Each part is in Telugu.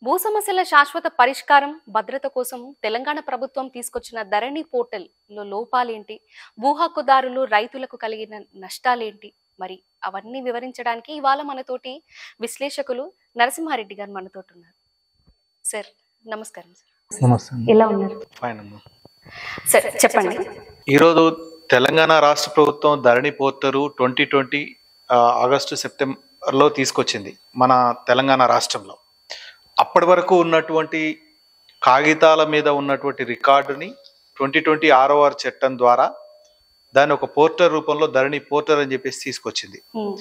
భూ సమస్యల శాశ్వత పరిష్కారం భద్రత కోసం తెలంగాణ ప్రభుత్వం తీసుకొచ్చిన ధరణి పోర్టల్ లో లోపాలేంటి భూ హక్కుదారులు రైతులకు కలిగిన నష్టాలేంటి మరి అవన్నీ వివరించడానికి ఇవాళ మనతోటి విశ్లేషకులు నరసింహారెడ్డి గారు మనతోటి ఉన్నారు సార్ నమస్కారం సార్ నమస్తే అండి. ఎలా ఉన్నారు ఫైన్ అమ్మా సార్ చెప్పండి ఈరోజు తెలంగాణ రాష్ట్ర ప్రభుత్వం Dharani portal twenty twenty August సెప్టెంబర్లో తీసుకొచ్చింది మన తెలంగాణ రాష్ట్రంలో అప్పటి వరకు ఉన్నటువంటి కాగితాల మీద ఉన్నటువంటి రికార్డుని ట్వంటీ ట్వంటీ ఆర్ఓఆర్ చట్టం ద్వారా దాన్ని ఒక పోర్టర్ రూపంలో ధరణి పోర్టర్ అని చెప్పేసి తీసుకొచ్చింది ఉమ్,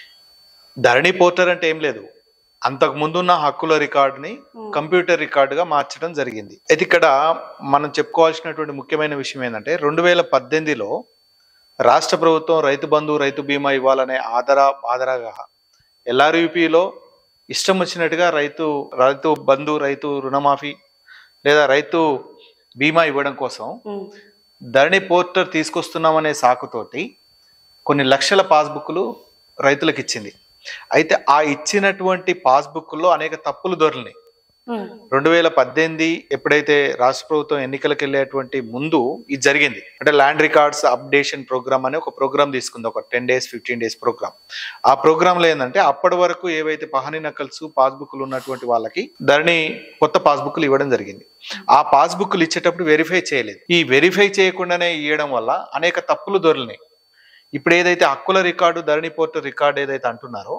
ధరణి పోర్టర్ అంటే ఏం లేదు అంతకు ముందున్న హక్కుల రికార్డుని ఉమ్, కంప్యూటర్ రికార్డుగా మార్చడం జరిగింది అయితే ఇక్కడ మనం చెప్పుకోవాల్సినటువంటి ముఖ్యమైన విషయం ఏంటంటే రెండు వేల పద్దెనిమిదిలో రాష్ట్ర ప్రభుత్వం రైతు బంధు రైతు బీమా ఇవ్వాలనే ఆధార ఆధారగా ఎల్ఆర్యూపీలో ఇష్టం వచ్చినట్టుగా రైతు రైతు బంధు రైతు రుణమాఫీ లేదా రైతు బీమా ఇవ్వడం కోసం ఉమ్, ధరణి పోర్టర్ తీసుకొస్తున్నామనే సాకుతోటి కొన్ని లక్షల పాస్బుక్లు రైతులకు ఇచ్చింది అయితే ఆ ఇచ్చినటువంటి పాస్బుక్లో అనేక తప్పులు దొరికినాయి ఉమ్, రెండు వేల పద్దెనిమిది ఎప్పుడైతే రాష్ట్ర ప్రభుత్వం ఎన్నికలకు వెళ్ళేటువంటి ముందు ఇది జరిగింది అంటే ల్యాండ్ రికార్డ్స్ అప్డేషన్ ప్రోగ్రామ్ అనే ఒక ప్రోగ్రామ్ తీసుకుంది ఒక ten days fifteen days program ఆ ప్రోగ్రాంలో ఏంటంటే అప్పటి వరకు ఏవైతే పహని నకల్స్ పాస్బుక్లు ఉన్నటువంటి వాళ్ళకి ధరణి కొత్త పాస్బుక్లు ఇవ్వడం జరిగింది ఆ పాస్బుక్లు ఇచ్చేటప్పుడు వెరిఫై చేయలేదు ఈ వెరిఫై చేయకుండానే ఇవ్వడం వల్ల అనేక తప్పులు దొరికినాయి ఇప్పుడు ఏదైతే హక్కుల రికార్డు ధరణి పోర్టల్ రికార్డు ఏదైతే అంటున్నారో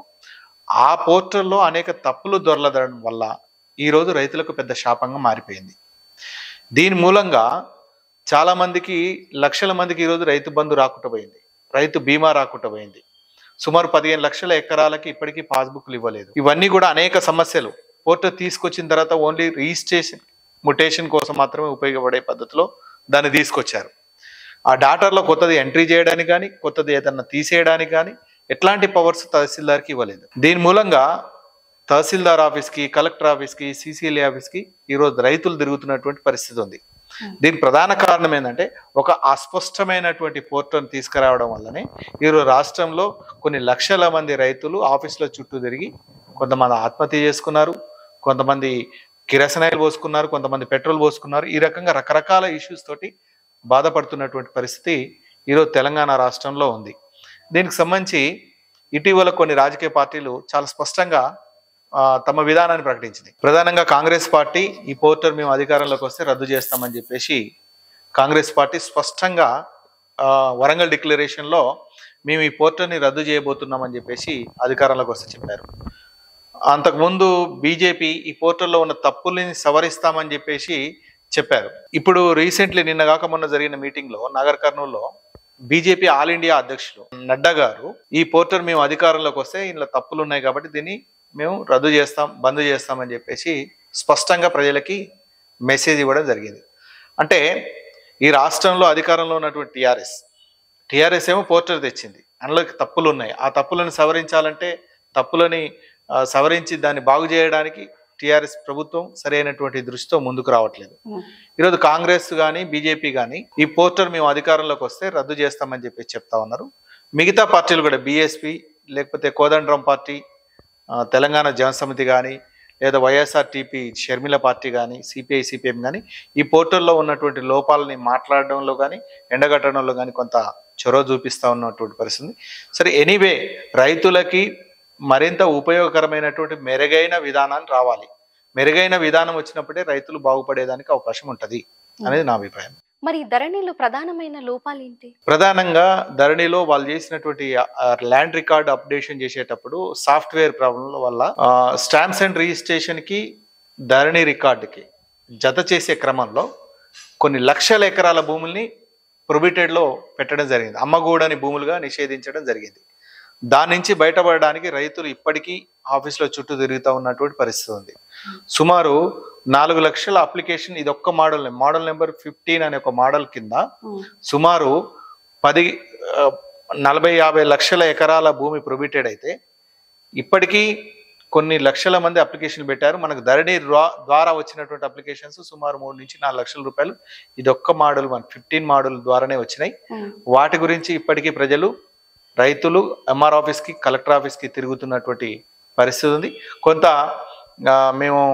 ఆ పోర్టల్లో అనేక తప్పులు దొరలదడం వల్ల ఈ రోజు రైతులకు పెద్ద శాపంగా మారిపోయింది దీని మూలంగా చాలా మందికి లక్షల మందికి ఈరోజు రైతు బంధు రాకుండా పోయింది రైతు బీమా రాకుండా పోయింది సుమారు పదిహేను లక్షల ఎకరాలకి ఇప్పటికీ పాస్బుక్లు ఇవ్వలేదు ఇవన్నీ కూడా అనేక సమస్యలు పోర్టల్ తీసుకొచ్చిన తర్వాత ఓన్లీ రిజిస్ట్రేషన్ ముటేషన్ కోసం మాత్రమే ఉపయోగపడే పద్ధతిలో దాన్ని తీసుకొచ్చారు ఆ డాటాలో కొత్తది ఎంట్రీ చేయడానికి కానీ కొత్తది ఏదన్నా తీసేయడానికి కానీ ఎట్లాంటి పవర్స్ తహసీల్దార్కి ఇవ్వలేదు దీని మూలంగా తహసీల్దార్ ఆఫీస్కి కలెక్టర్ ఆఫీస్కి సిసిఎల్ఏ ఆఫీస్కి ఈరోజు రైతులు తిరుగుతున్నటువంటి పరిస్థితి ఉంది దీని ప్రధాన కారణం ఏంటంటే ఒక అస్పష్టమైనటువంటి పోర్టల్ని తీసుకురావడం వల్లనే ఈరోజు రాష్ట్రంలో కొన్ని లక్షల మంది రైతులు ఆఫీసుల చుట్టూ తిరిగి కొంతమంది ఆత్మహత్య చేసుకున్నారు కొంతమంది కిరసనాయిలు పోసుకున్నారు కొంతమంది పెట్రోల్ పోసుకున్నారు ఈ రకంగా రకరకాల ఇష్యూస్ తోటి బాధపడుతున్నటువంటి పరిస్థితి ఈరోజు తెలంగాణ రాష్ట్రంలో ఉంది దీనికి సంబంధించి ఇటీవల కొన్ని రాజకీయ పార్టీలు చాలా స్పష్టంగా ఆ, తమ విధానాన్ని ప్రకటించింది ప్రధానంగా కాంగ్రెస్ పార్టీ ఈ పోర్టల్ మేము అధికారంలోకి వస్తే రద్దు చేస్తామని చెప్పేసి కాంగ్రెస్ పార్టీ స్పష్టంగా ఆ, వరంగల్ డిక్లరేషన్లో మేము ఈ పోర్టల్ని రద్దు చేయబోతున్నామని చెప్పేసి అధికారంలోకి వస్తే చెప్పారు అంతకుముందు బీజేపీ ఈ పోర్టల్లో ఉన్న తప్పుల్ని సవరిస్తామని చెప్పేసి చెప్పారు ఇప్పుడు రీసెంట్లీ నిన్న కాక మొన్న జరిగిన మీటింగ్లో నగర్ కర్నూలులో బీజేపీ ఆల్ ఇండియా అధ్యక్షులు నడ్డా గారు ఈ పోర్టల్ మేము అధికారంలోకి వస్తే ఇందులో తప్పులు ఉన్నాయి కాబట్టి దీన్ని మేము రద్దు చేస్తాం బంద్ చేస్తామని చెప్పేసి స్పష్టంగా ప్రజలకి మెసేజ్ ఇవ్వడం జరిగింది అంటే ఈ రాష్ట్రంలో అధికారంలో ఉన్నటువంటి టీఆర్ఎస్ టీఆర్ఎస్ ఏమో పోర్టల్ తెచ్చింది అందులో తప్పులు ఉన్నాయి ఆ తప్పులను సవరించాలంటే తప్పులని ఆ, సవరించి దాన్ని బాగు చేయడానికి టీఆర్ఎస్ ప్రభుత్వం సరైనటువంటి దృష్టితో ముందుకు రావట్లేదు ఉమ్, ఈరోజు కాంగ్రెస్ కానీ బీజేపీ కానీ ఈ పోర్టల్ మేము అధికారంలోకి వస్తే రద్దు చేస్తామని చెప్పి చెప్తా ఉన్నారు మిగతా పార్టీలు కూడా బీఎస్పీ లేకపోతే కోదండరాం పార్టీ ఆ, తెలంగాణ జనసమితి కానీ లేదా వైఎస్ఆర్టీపీ షర్మిల పార్టీ కానీ సిపిఐ సిపిఎం కానీ ఈ పోర్టల్లో ఉన్నటువంటి లోపాలని మాట్లాడడంలో కానీ ఎండగట్టడంలో కానీ కొంత చొరవ చూపిస్తా ఉన్నటువంటి పరిస్థితి సరే ఎనీవే రైతులకి మరింత ఉపయోగకరమైనటువంటి మెరుగైన విధానాన్ని రావాలి మెరుగైన విధానం వచ్చినప్పుడే రైతులు బాగుపడేదానికి అవకాశం ఉంటుంది అనేది నా అభిప్రాయం మరి ఈ ధరణిలో ప్రధానమైన లోపాలేంటి ప్రధానంగా ధరణిలో వాళ్ళు చేసినటువంటి ల్యాండ్ రికార్డ్ అప్డేషన్ చేసేటప్పుడు సాఫ్ట్వేర్ ప్రాబ్లం వల్ల స్టాంప్స్ అండ్ రిజిస్ట్రేషన్ కి ధరణి రికార్డుకి జత చేసే క్రమంలో కొన్ని లక్షల ఎకరాల భూముల్ని prohibited లో పెట్టడం జరిగింది అమ్మగూడని భూములుగా నిషేధించడం జరిగింది దాని నుంచి బయటపడడానికి రైతులు ఇప్పటికీ ఆఫీసులో చుట్టూ తిరుగుతూ ఉన్నటువంటి పరిస్థితి ఉంది సుమారు నాలుగు లక్షల అప్లికేషన్ ఇది ఒక్క మోడల్ మోడల్ నెంబర్ ఫిఫ్టీన్ అనే ఒక మోడల్ కింద ఉమ్, సుమారు పది ఆ, నలభై యాభై లక్షల ఎకరాల భూమి ప్రొబిటెడ్ అయితే ఇప్పటికీ కొన్ని లక్షల మంది అప్లికేషన్ పెట్టారు మనకు ధరణి రా- ద్వారా వచ్చినటువంటి అప్లికేషన్స్ సుమారు మూడు నుంచి నాలుగు లక్షల రూపాయలు ఇది ఒక్క మోడల్ మన ఫిఫ్టీన్ మోడల్ ద్వారానే వచ్చినాయి ఉమ్, వాటి గురించి ఇప్పటికీ ప్రజలు రైతులు ఎంఆర్ ఆఫీస్కి కలెక్టర్ ఆఫీస్కి తిరుగుతున్నటువంటి పరిస్థితి ఉంది కొంత ఆ, మేము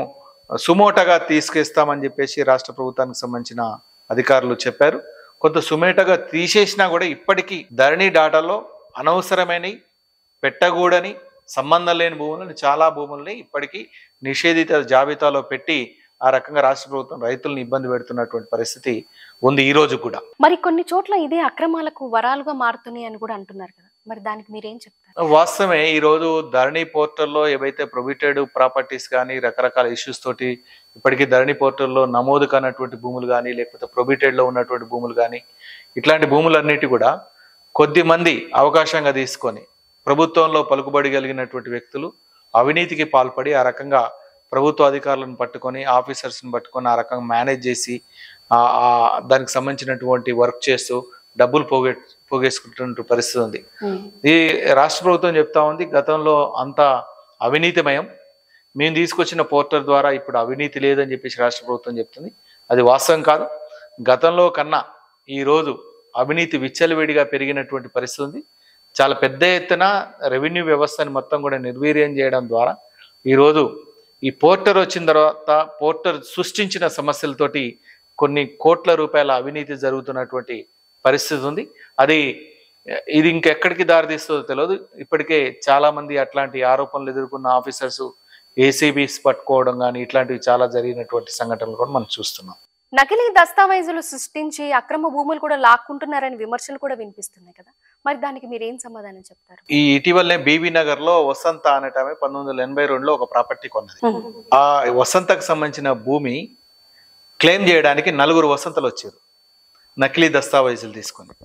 సుమోటగా తీసుకేస్తామని చెప్పేసి రాష్ట్ర ప్రభుత్వానికి సంబంధించిన అధికారులు చెప్పారు కొంత సుమేటగా తీసేసినా కూడా ఇప్పటికీ ధరణి డాటాలో అనవసరమైన పెట్టకూడని సంబంధం లేని భూములను చాలా భూముల్ని ఇప్పటికీ నిషేధిత జాబితాలో పెట్టి ఆ రకంగా రాష్ట్ర ప్రభుత్వం రైతులను ఇబ్బంది పెడుతున్నటువంటి పరిస్థితి ఉంది ఈ రోజు కూడా మరి కొన్ని చోట్ల ఇదే అక్రమాలకు వరాలుగా మారుతున్నాయి అని కూడా అంటున్నారు కదా మరి దానికి మీరేం చెప్తారు వాస్తవమే ఈ రోజు ధరణి పోర్టల్లో ఏవైతే ప్రొబిటెడ్ ప్రాపర్టీస్ కానీ రకరకాల ఇష్యూస్ తోటి ఇప్పటికీ ధరణి పోర్టల్లో నమోదు కానటువంటి భూములు కానీ లేకపోతే ప్రొబిటెడ్ లో ఉన్నటువంటి భూములు కానీ ఇట్లాంటి భూములన్నిటి కూడా కొద్ది మంది అవకాశంగా తీసుకొని ప్రభుత్వంలో పలుకుబడి కలిగినటువంటి వ్యక్తులు అవినీతికి పాల్పడి ఆ రకంగా ప్రభుత్వ అధికారులను పట్టుకొని ఆఫీసర్స్ని పట్టుకొని ఆ రకంగా మేనేజ్ చేసి ఆ ఆ దానికి సంబంధించినటువంటి వర్క్ చేస్తూ డబ్బులు పోగే పోగేసుకుంటున్న పరిస్థితి ఉంది ఈ రాష్ట్ర ప్రభుత్వం చెప్తా ఉంది గతంలో అంత అవినీతిమయం మేము తీసుకొచ్చిన పోర్టల్ ద్వారా ఇప్పుడు అవినీతి లేదని చెప్పేసి రాష్ట్ర ప్రభుత్వం చెప్తుంది అది వాస్తవం కాదు గతంలో కన్నా ఈ రోజు అవినీతి విచ్చలవిడిగా పెరిగినటువంటి పరిస్థితి ఉంది చాలా పెద్ద ఎత్తున రెవెన్యూ వ్యవస్థని మొత్తం కూడా నిర్వీర్యం చేయడం ద్వారా ఈరోజు ఈ పోర్టర్ వచ్చిన తర్వాత పోర్టర్ సృష్టించిన సమస్యలతోటి కొన్ని కోట్ల రూపాయల అవినీతి జరుగుతున్నటువంటి పరిస్థితి ఉంది అది ఇది ఇంకెక్కడికి దారితీస్తుందో తెలియదు ఇప్పటికే చాలా మంది అట్లాంటి ఆరోపణలు ఎదుర్కొన్న ఆఫీసర్స్ ఏసీబీస్ పట్టుకోవడం కానీ ఇట్లాంటివి చాలా జరిగినటువంటి సంఘటనలు కూడా మనం చూస్తున్నాం నకిలీ దస్తావేజులు సృష్టించి అక్రమ భూములు కూడా లాక్కుంటున్నారని విమర్శలు కూడా వినిపిస్తున్నాయి కదా మరి దానికి మీరు ఏం సమాధానం చెప్తారు ఈ ఇటీవలనే బీబీ నగర్ లో వసంత అనేట ఆమె పంతొమ్మిది వందల ఎనభై రెండులో ఒక ప్రాపర్టీ కొన్నది ఆ వసంతకు సంబంధించిన భూమి క్లెయిమ్ చేయడానికి నలుగురు వసంతలు వచ్చారు నకిలీ దస్తావేజులు తీసుకొని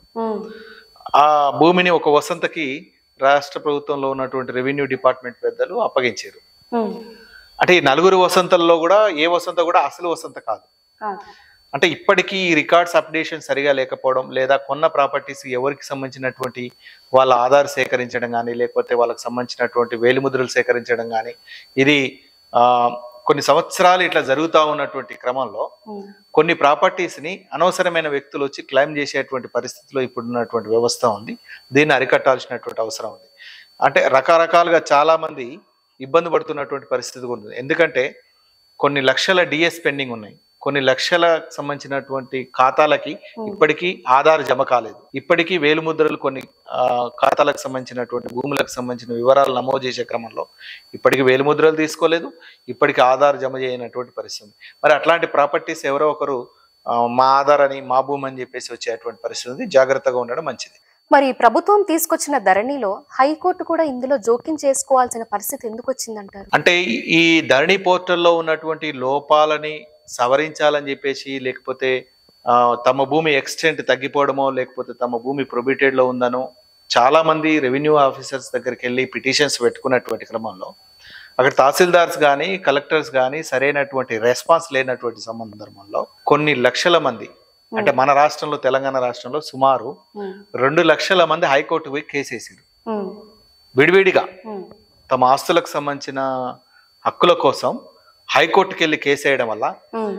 ఆ భూమిని ఒక వసంతకి రాష్ట్ర ప్రభుత్వంలో ఉన్నటువంటి రెవెన్యూ డిపార్ట్మెంట్ పెద్దలు అప్పగించారు అంటే ఈ నలుగురు వసంతల్లో కూడా ఏ వసంత కూడా అసలు వసంత కాదు అంటే ఇప్పటికీ ఈ రికార్డ్స్ అప్డేషన్ సరిగా లేకపోవడం లేదా కొన్న ప్రాపర్టీస్ ఎవరికి సంబంధించినటువంటి వాళ్ళ ఆధార్ సేకరించడం కానీ లేకపోతే వాళ్ళకి సంబంధించినటువంటి వేలిముద్రలు సేకరించడం కానీ ఇది ఆ, కొన్ని సంవత్సరాలు ఇట్లా జరుగుతూ ఉన్నటువంటి క్రమంలో కొన్ని ప్రాపర్టీస్ ని అనవసరమైన వ్యక్తులు వచ్చి క్లైమ్ చేసేటువంటి పరిస్థితిలో ఇప్పుడున్నటువంటి వ్యవస్థ ఉంది దీన్ని అరికట్టాల్సినటువంటి అవసరం ఉంది అంటే రకరకాలుగా చాలా మంది ఇబ్బంది పడుతున్నటువంటి పరిస్థితి కూడా ఉంది ఎందుకంటే కొన్ని లక్షల డిఎస్ పెండింగ్ ఉన్నాయి కొన్ని లక్షల సంబంధించినటువంటి ఖాతాలకి ఇప్పటికీ ఆధార్ జమ కాలేదు ఇప్పటికీ వేలుముద్రలు కొన్ని ఆ, ఖాతాలకు సంబంధించినటువంటి భూములకు సంబంధించిన వివరాలు నమోదు చేసే క్రమంలో ఇప్పటికీ వేలుముద్రలు తీసుకోలేదు ఇప్పటికీ ఆధార్ జమ చేయనటువంటి పరిస్థితి ఉంది. మరి అట్లాంటి ప్రాపర్టీస్ ఎవరో ఒకరు ఆ, మా ఆధార్ అని మా భూమి అని చెప్పేసి వచ్చేటువంటి పరిస్థితి ఉంది జాగ్రత్తగా ఉండడం మంచిది మరి ప్రభుత్వం తీసుకొచ్చిన ధరణిలో హైకోర్టు కూడా ఇందులో జోక్యం చేసుకోవాల్సిన పరిస్థితి ఎందుకు వచ్చిందంటారు అంటే ఈ- ఈ ధరణి పోర్టల్లో ఉన్నటువంటి లోపాలని సవరించాలని చెప్పేసి లేకపోతే ఆ, తమ భూమి ఎక్స్టెంట్ తగ్గిపోవడమో లేకపోతే తమ భూమి prohibited లో ఉందనో చాలా మంది రెవెన్యూ ఆఫీసర్స్ దగ్గరికి వెళ్ళి పిటిషన్స్ పెట్టుకున్నటువంటి క్రమంలో అక్కడ తహసీల్దార్స్ కానీ కలెక్టర్స్ కానీ సరైనటువంటి రెస్పాన్స్ లేనటువంటి సందర్భంలో కొన్ని లక్షల మంది అంటే మన రాష్ట్రంలో తెలంగాణ రాష్ట్రంలో సుమారు రెండు లక్షల మంది హైకోర్టు పోయి కేసు వేసారు విడివిడిగా తమ ఆస్తులకు సంబంధించిన హక్కుల కోసం హైకోర్టుకి వెళ్ళి కేసు వేయడం వల్ల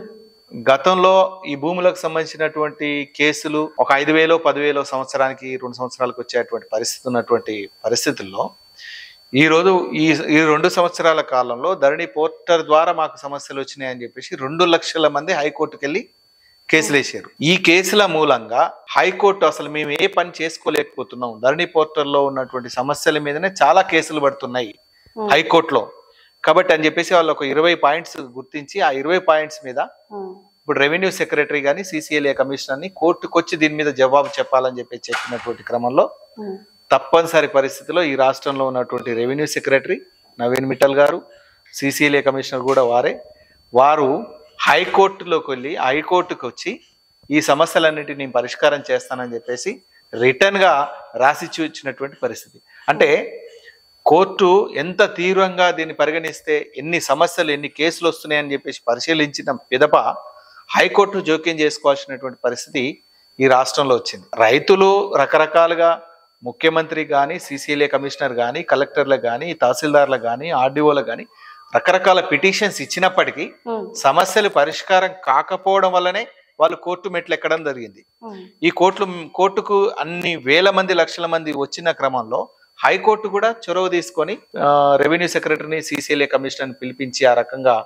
గతంలో ఈ భూములకు సంబంధించినటువంటి కేసులు ఒక ఐదు వేలో పదివేలో సంవత్సరానికి రెండు సంవత్సరాలకు వచ్చేటువంటి పరిస్థితి ఉన్నటువంటి పరిస్థితుల్లో ఈ రోజు ఈ ఈ రెండు సంవత్సరాల కాలంలో ధరణి పోర్టర్ ద్వారా మాకు సమస్యలు వచ్చినాయని చెప్పేసి రెండు లక్షల మంది హైకోర్టుకి వెళ్ళి కేసులు వేసారు ఈ కేసుల మూలంగా హైకోర్టు అసలు మేము ఏ పని చేసుకోలేకపోతున్నాం ధరణి పోర్టల్లో ఉన్నటువంటి సమస్యల మీదనే చాలా కేసులు పడుతున్నాయి హైకోర్టులో కాబట్టి అని చెప్పేసి వాళ్ళు ఒక ఇరవై పాయింట్స్ గుర్తించి ఆ ఇరవై పాయింట్స్ మీద ఇప్పుడు రెవెన్యూ సెక్రటరీ కానీ సిసిఎల్ఏ కమిషనర్ని కోర్టుకు వచ్చి దీని మీద జవాబు చెప్పాలని చెప్పి చెప్పినటువంటి క్రమంలో తప్పనిసరి పరిస్థితిలో ఈ రాష్ట్రంలో ఉన్నటువంటి రెవెన్యూ సెక్రటరీ నవీన్ మిట్టల్ గారు సిసిఎల్ఏ కమిషనర్ కూడా వారే వారు హైకోర్టులోకి వెళ్ళి హైకోర్టుకు వచ్చి ఈ సమస్యలన్నింటినీ నేను పరిష్కారం చేస్తానని చెప్పేసి రిటర్న్గా రాసి చూచినటువంటి పరిస్థితి అంటే కోర్టు ఎంత తీవ్రంగా దీన్ని పరిగణిస్తే ఎన్ని సమస్యలు ఎన్ని కేసులు వస్తున్నాయని చెప్పేసి పరిశీలించిన పిదప హైకోర్టు జోక్యం చేసుకోవాల్సినటువంటి పరిస్థితి ఈ రాష్ట్రంలో వచ్చింది రైతులు రకరకాలుగా ముఖ్యమంత్రి కానీ సిసిఎల్ఏ కమిషనర్ కానీ కలెక్టర్లకు కానీ తహసీల్దార్లకు కానీ ఆర్డీఓలకు కానీ రకరకాల పిటిషన్స్ ఇచ్చినప్పటికీ సమస్యలు పరిష్కారం కాకపోవడం వల్లనే వాళ్ళు కోర్టు మెట్లు ఎక్కడం జరిగింది ఈ కోర్టులు కోర్టుకు అన్ని వేల మంది లక్షల మంది వచ్చిన క్రమంలో హైకోర్టు కూడా చొరవ తీసుకొని ఆ, రెవెన్యూ సెక్రటరీని సిసిఎల్ఏ కమిషనర్ని పిలిపించి ఆ రకంగా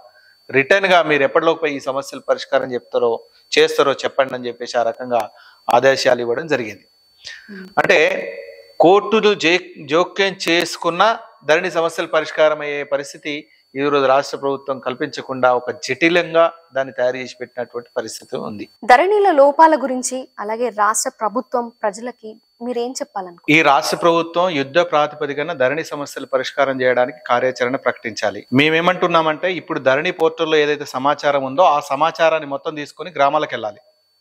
రిటర్న్ గా మీరు ఎప్పటిలోపు ఈ సమస్యలు పరిష్కారం చెప్తారో చేస్తారో చెప్పండి అని చెప్పేసి ఆ రకంగా ఆదేశాలు ఇవ్వడం జరిగింది అంటే కోర్టులు జే- జోక్యం చేసుకున్న ధరణి సమస్యల పరిష్కారం అయ్యే పరిస్థితి ఈ రోజు రాష్ట్ర ప్రభుత్వం కల్పించకుండా ఒక జటిలంగా దాన్ని తయారు చేసి పెట్టినటువంటి పరిస్థితి ఉంది ధరణిల లోపాల గురించి అలాగే రాష్ట్ర ప్రభుత్వం ప్రజలకి మీరేం చెప్పాలనుకో ఈ రాష్ట్ర ప్రభుత్వం యుద్ధ ప్రాతిపదికన ధరణి సమస్యలు పరిష్కారం చేయడానికి కార్యాచరణ ప్రకటించాలి మేమేమంటున్నామంటే ఇప్పుడు ధరణి పోర్టల్లో ఏదైతే సమాచారం ఉందో ఆ సమాచారాన్ని మొత్తం తీసుకొని గ్రామాలకు వెళ్ళాలి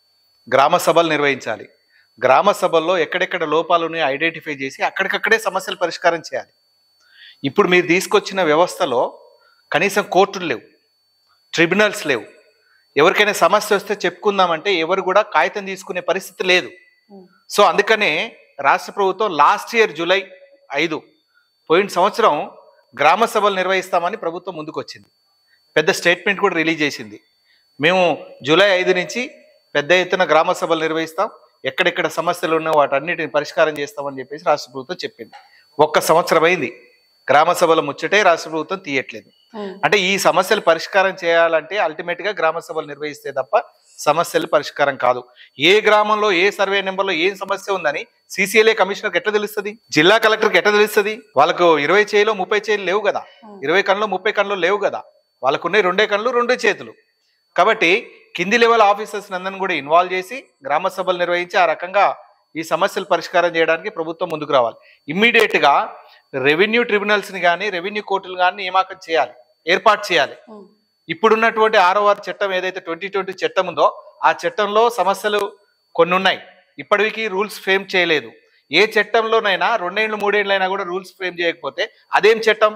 గ్రామ సభలు నిర్వహించాలి గ్రామ సభల్లో ఎక్కడెక్కడ లోపాలు ఉన్నాయో ఐడెంటిఫై చేసి అక్కడికక్కడే సమస్యలు పరిష్కారం చేయాలి ఇప్పుడు మీరు తీసుకొచ్చిన వ్యవస్థలో కనీసం కోర్టులు లేవు ట్రిబ్యునల్స్ లేవు ఎవరికైనా సమస్య వస్తే చెప్పుకుందామంటే ఎవరు కూడా కాగితం తీసుకునే పరిస్థితి లేదు సో అందుకనే రాష్ట్ర ప్రభుత్వం లాస్ట్ ఇయర్ జూలై ఐదు పోయిన సంవత్సరం గ్రామ సభలు నిర్వహిస్తామని ప్రభుత్వం ముందుకు వచ్చింది పెద్ద స్టేట్మెంట్ కూడా రిలీజ్ చేసింది మేము జూలై ఐదు నుంచి పెద్ద ఎత్తున గ్రామ సభలు నిర్వహిస్తాం ఎక్కడెక్కడ సమస్యలు ఉన్నాయో వాటన్నిటిని పరిష్కారం చేస్తామని చెప్పేసి రాష్ట్ర ప్రభుత్వం చెప్పింది ఒక్క సంవత్సరం అయింది గ్రామ సభల ముచ్చటే రాష్ట్ర ప్రభుత్వం తీయట్లేదు అంటే ఈ సమస్యలు పరిష్కారం చేయాలంటే అల్టిమేట్ గా గ్రామ సభలు నిర్వహిస్తే తప్ప సమస్యలు పరిష్కారం కాదు ఏ గ్రామంలో ఏ సర్వే నెంబర్లో ఏం సమస్య ఉందని సిసిఎల్ఏ కమిషనర్కి ఎట్లా తెలుస్తుంది జిల్లా కలెక్టర్కి ఎట్లా తెలుస్తుంది వాళ్ళకు ఇరవై చేయిలో ముప్పై చేయిలు లేవు కదా ఇరవై కళ్ళు ముప్పై కళ్ళు లేవు కదా వాళ్ళకు ఉన్నాయి రెండే కళ్ళు రెండే చేతులు కాబట్టి కింది లెవెల్ ఆఫీసర్స్ అందరిని కూడా ఇన్వాల్వ్ చేసి గ్రామ సభలు నిర్వహించి ఆ రకంగా ఈ సమస్యలు పరిష్కారం చేయడానికి ప్రభుత్వం ముందుకు రావాలి ఇమ్మీడియట్ గా రెవెన్యూ ట్రిబ్యునల్స్ ని కానీ రెవెన్యూ కోర్టులు కానీ నియామకం చేయాలి ఏర్పాటు చేయాలి ఇప్పుడున్నటువంటి ఆర్ఓఆర్ చట్టం ఏదైతే ట్వంటీ ట్వంటీ చట్టం ఉందో ఆ చట్టంలో సమస్యలు కొన్ని ఉన్నాయి ఇప్పటికి రూల్స్ ఫ్రేమ్ చేయలేదు ఏ చట్టంలోనైనా రెండేళ్ళు మూడేళ్ళైనా కూడా రూల్స్ ఫ్రేమ్ చేయకపోతే అదేం చట్టం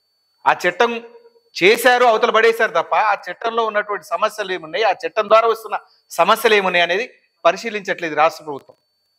ఆ చట్టం చేశారు అవతల పడేశారు తప్ప ఆ చట్టంలో ఉన్నటువంటి సమస్యలు ఏమున్నాయి ఆ చట్టం ద్వారా వస్తున్న సమస్యలు ఏమున్నాయి అనేది పరిశీలించట్లేదు రాష్ట్ర ప్రభుత్వం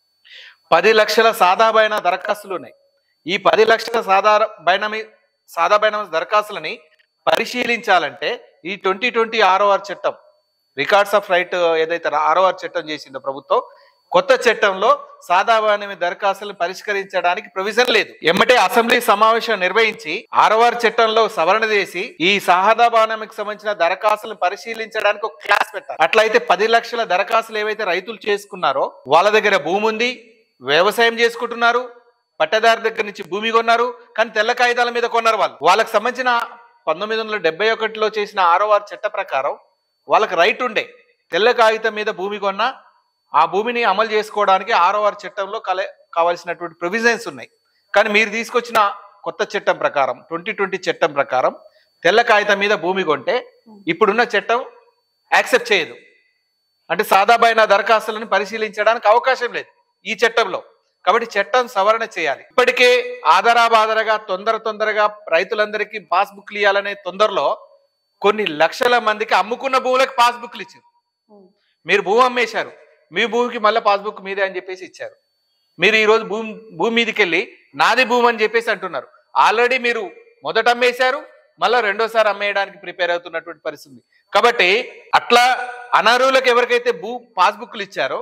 పది లక్షల సాదాబైన దరఖాస్తులు ఉన్నాయి ఈ పది లక్షల సాధార బైనమి సాదా బైనమి దరఖాస్తులని పరిశీలించాలంటే ఈ ట్వంటీ ట్వంటీ ఆర్ఓఆర్ చట్టం రికార్డ్స్ ఆఫ్ రైట్ ఏదైతే ఆర్ఓఆర్ చట్టం చేసిందో ప్రభుత్వం కొత్త చట్టంలో సాదా బైనమి దరఖాస్తులను పరిష్కరించడానికి ప్రొవిజన్ లేదు ఎమ్మటే అసెంబ్లీ సమావేశం నిర్వహించి ఆర్ఓఆర్ చట్టంలో సవరణ చేసి ఈ సాదా బాణమికి సంబంధించిన దరఖాస్తులను పరిశీలించడానికి ఒక క్లాస్ పెట్టారు అట్లయితే పది లక్షల దరఖాస్తులు ఏవైతే రైతులు చేసుకున్నారో వాళ్ళ దగ్గర భూమి ఉంది వ్యవసాయం చేసుకుంటున్నారు పట్టదారు దగ్గర నుంచి భూమి కొన్నారు కానీ తెల్ల కాగితాల మీద కొన్నారు వాళ్ళు వాళ్ళకి సంబంధించిన పంతొమ్మిది వందల డెబ్బై ఒకటిలో చేసిన ఆర్ఓఆర్ చట్ట ప్రకారం వాళ్ళకి రైట్ ఉండే తెల్ల కాగితం మీద భూమి కొన్నా ఆ భూమిని అమలు చేసుకోవడానికి ఆర్ఓఆర్ చట్టంలో కలే కావాల్సినటువంటి ప్రొవిజన్స్ ఉన్నాయి కానీ మీరు తీసుకొచ్చిన కొత్త చట్టం ప్రకారం ట్వంటీ ట్వంటీ చట్టం ప్రకారం తెల్ల కాగితం మీద భూమి కొంటే ఇప్పుడున్న చట్టం యాక్సెప్ట్ చేయదు అంటే సాదాబైన దరఖాస్తులను పరిశీలించడానికి అవకాశం లేదు ఈ చట్టంలో కాబట్టి చట్టం సవరణ చేయాలి ఇప్పటికే ఆధారాబాదరగా తొందర తొందరగా రైతులందరికీ పాస్బుక్లు ఇవ్వాలనే తొందరలో కొన్ని లక్షల మందికి అమ్ముకున్న భూములకు పాస్బుక్లు ఇచ్చారు మీరు భూమి అమ్మేశారు మీ భూమికి మళ్ళీ పాస్బుక్ మీదే అని చెప్పేసి ఇచ్చారు మీరు ఈ రోజు భూమి భూమి మీదకి వెళ్ళి నాది భూమి అని చెప్పేసి అంటున్నారు ఆల్రెడీ మీరు మొదట అమ్మేశారు మళ్ళీ రెండోసారి అమ్మేయడానికి ప్రిపేర్ అవుతున్నటువంటి పరిస్థితి ఉంది. కాబట్టి అట్లా అనర్హులకు ఎవరికైతే భూ పాస్బుక్లు ఇచ్చారో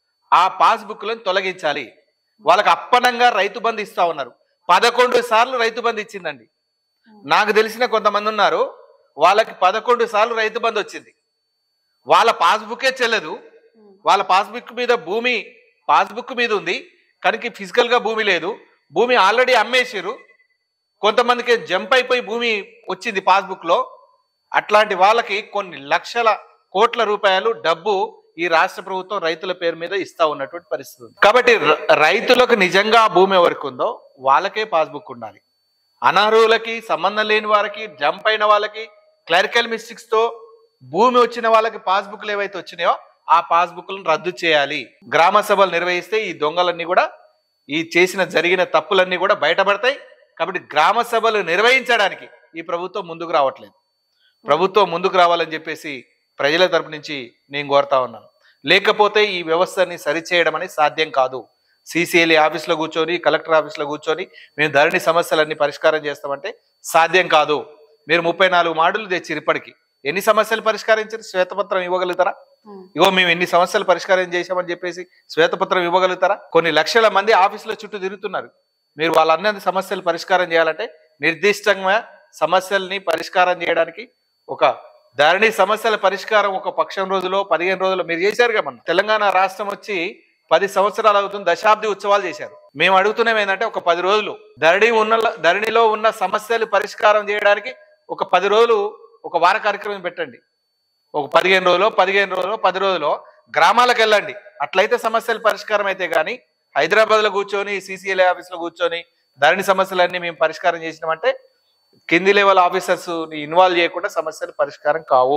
ఆ పాస్బుక్లను తొలగించాలి వాళ్ళకి అప్పనంగా రైతు బంధు ఇస్తా ఉన్నారు పదకొండు సార్లు రైతు బంధు ఇచ్చిందండి నాకు తెలిసిన కొంతమంది ఉన్నారు వాళ్ళకి పదకొండు సార్లు రైతు బంధు వచ్చింది వాళ్ళ పాస్బుకే చెల్లదు వాళ్ళ పాస్బుక్ మీద భూమి పాస్బుక్ మీద ఉంది కనుక ఫిజికల్ గా భూమి లేదు భూమి ఆల్రెడీ అమ్మేసారు కొంతమందికి జంప్ అయిపోయి భూమి వచ్చింది పాస్బుక్ లో అట్లాంటి వాళ్ళకి కొన్ని లక్షల కోట్ల రూపాయలు డబ్బు ఈ రాష్ట్ర ప్రభుత్వం రైతుల పేరు మీద ఇస్తా ఉన్నటువంటి పరిస్థితి ఉంది కాబట్టి ర- రైతులకు నిజంగా భూమి ఎవరికి ఉందో వాళ్ళకే పాస్బుక్ ఉండాలి అనర్హులకి సంబంధం లేని వారికి జంప్ అయిన వాళ్ళకి క్లరికల్ మిస్టేక్స్ తో భూమి వచ్చిన వాళ్ళకి పాస్బుక్లు ఏవైతే వచ్చినాయో ఆ పాస్బుక్లను రద్దు చేయాలి గ్రామ సభలు నిర్వహిస్తే ఈ దొంగలన్నీ కూడా ఈ చేసిన జరిగిన తప్పులన్నీ కూడా బయటపడతాయి కాబట్టి గ్రామ సభలు నిర్వహించడానికి ఈ ప్రభుత్వం ముందుకు రావట్లేదు ప్రభుత్వం ముందుకు రావాలని చెప్పేసి ప్రజల తరపు నుంచి నేను కోరుతా ఉన్నాను లేకపోతే ఈ వ్యవస్థని సరిచేయడం అనేది సాధ్యం కాదు సిసిఎల్ఏ ఆఫీస్లో కూర్చొని కలెక్టర్ ఆఫీస్లో కూర్చొని మేము ధరణి సమస్యలన్నీ పరిష్కారం చేస్తామంటే సాధ్యం కాదు మీరు ముప్పై నాలుగు మాడులు తెచ్చిరు ఇప్పటికి ఎన్ని సమస్యలు పరిష్కరించారు శ్వేతపత్రం ఇవ్వగలుగుతారా ఇగో మేము ఎన్ని సమస్యలు పరిష్కారం చేశామని చెప్పేసి శ్వేతపత్రం ఇవ్వగలుగుతారా కొన్ని లక్షల మంది ఆఫీసుల చుట్టూ తిరుగుతున్నారు మీరు వాళ్ళన్నీ సమస్యలు పరిష్కారం చేయాలంటే నిర్దిష్టంగా సమస్యల్ని పరిష్కారం చేయడానికి ఒక ధరణి సమస్యల పరిష్కారం ఒక పక్షం రోజులో పదిహేను రోజులు మీరు చేశారుగా మన తెలంగాణ రాష్ట్రం వచ్చి పది సంవత్సరాలు అవుతుంది దశాబ్ది ఉత్సవాలు చేశారు మేము అడుగుతున్నాం ఏంటంటే ఒక పది రోజులు ధరణి ఉన్న ధరణిలో ఉన్న సమస్యలు పరిష్కారం చేయడానికి ఒక పది రోజులు ఒక వార కార్యక్రమం పెట్టండి ఒక పదిహేను రోజులు పదిహేను రోజులు పది రోజులు గ్రామాలకు వెళ్ళండి అట్లయితే సమస్యలు పరిష్కారం అయితే కానీ హైదరాబాద్లో కూర్చొని సీసీఎల్ఏ ఆఫీస్లో కూర్చొని ధరణి సమస్యలన్నీ మేము పరిష్కారం చేసినామంటే కింది లెవెల్ ఆఫీసర్స్ ఇన్వాల్వ్ చేయకుండా సమస్యలు పరిష్కారం కావు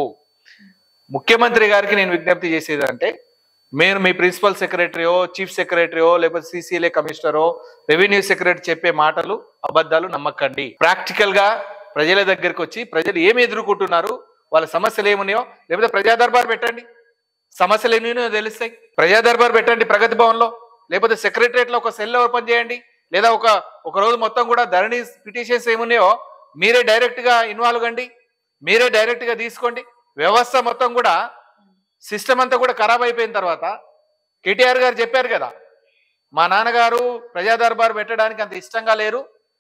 ముఖ్యమంత్రి గారికి నేను విజ్ఞప్తి చేసేది అంటే మీరు మీ ప్రిన్సిపల్ సెక్రటరీయో చీఫ్ సెక్రటరీయో లేకపోతే సీసీఎల్ఏ కమిషనరో రెవెన్యూ సెక్రటరీ చెప్పే మాటలు అబద్ధాలు నమ్మకండి ప్రాక్టికల్ గా ప్రజల దగ్గరికి వచ్చి ప్రజలు ఏమి ఎదుర్కొంటున్నారు వాళ్ళ సమస్యలు ఏమున్నాయో లేకపోతే ప్రజా దర్బార్ పెట్టండి సమస్యలు ఎన్ని ఉన్నాయో తెలుస్తాయి ప్రజా దర్బార్ పెట్టండి ప్రగతి భవన్లో లేకపోతే సెక్రటరియట్ లో ఒక సెల్ ఓపెన్ చేయండి లేదా ఒక ఒక రోజు మొత్తం కూడా ధరణి పిటిషన్స్ ఏమున్నాయో మీరే డైరెక్ట్ గా ఇన్వాల్వ్ కండి మీరే డైరెక్ట్ గా తీసుకోండి వ్యవస్థ మొత్తం కూడా సిస్టమ్ అంతా కూడా ఖరాబ్ అయిపోయిన తర్వాత కేటీఆర్ గారు చెప్పారు కదా మా నాన్నగారు ప్రజా దర్బార్ పెట్టడానికి అంత ఇష్టంగా లేరు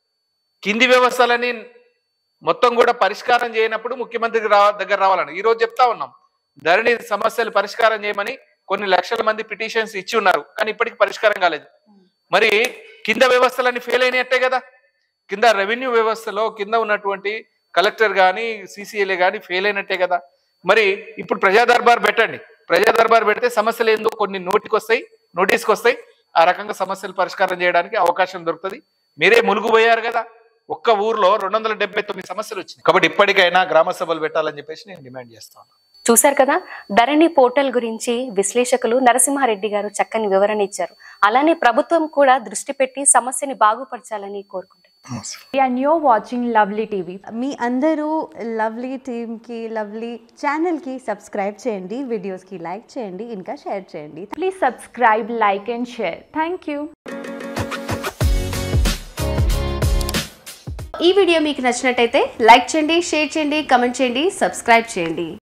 కింది వ్యవస్థలని మొత్తం కూడా పరిష్కారం చేయనప్పుడు ముఖ్యమంత్రికి రా దగ్గర రావాలని ఈ రోజు చెప్తా ఉన్నాం ధరణి సమస్యలు పరిష్కారం చేయమని కొన్ని లక్షల మంది పిటిషన్స్ ఇచ్చి ఉన్నారు కానీ ఇప్పటికి పరిష్కారం కాలేదు మరి కింద వ్యవస్థలన్నీ ఫెయిల్ అయినట్టే కదా కింద రెవెన్యూ వ్యవస్థలో కింద ఉన్నటువంటి కలెక్టర్ కానీ సీసీఎల్ఏ కానీ ఫెయిల్ అయినట్టే కదా మరి ఇప్పుడు ప్రజా దర్బార్ పెట్టండి ప్రజా దర్బార్ పెడితే సమస్యలు ఏందో కొన్ని నోటికి వస్తాయి నోటీస్కి వస్తాయి ఆ రకంగా సమస్యలు పరిష్కారం చేయడానికి అవకాశం దొరుకుతుంది మీరే ములుగు పోయారు కదా ఒక్క ఊర్లో రెండు వందల డెబ్బై తొమ్మిది సమస్యలు వచ్చినాయి కాబట్టి ఇప్పటికైనా గ్రామ సభలు పెట్టాలని చెప్పేసి నేను డిమాండ్ చేస్తాను చూశారు కదా ధరణి పోర్టల్ గురించి విశ్లేషకులు నరసింహారెడ్డి గారు చక్కని వివరణ ఇచ్చారు అలానే ప్రభుత్వం కూడా దృష్టి పెట్టి సమస్యని బాగుపరచాలని కోరుకుంటున్నారు and you're watching Lovely TV. మీ అందరూ లవ్లీ టీమ్కి లవ్లీ ఛానల్కి సబ్స్క్రైబ్ చేయండి వీడియోస్కి లైక్ చేయండి ఇంకా షేర్ చేయండి Please subscribe, like, and share. Thank you. ఈ వీడియో మీకు నచ్చినట్టయితే లైక్ చేయండి షేర్ చేయండి కమెంట్ చేయండి సబ్స్క్రైబ్ చేయండి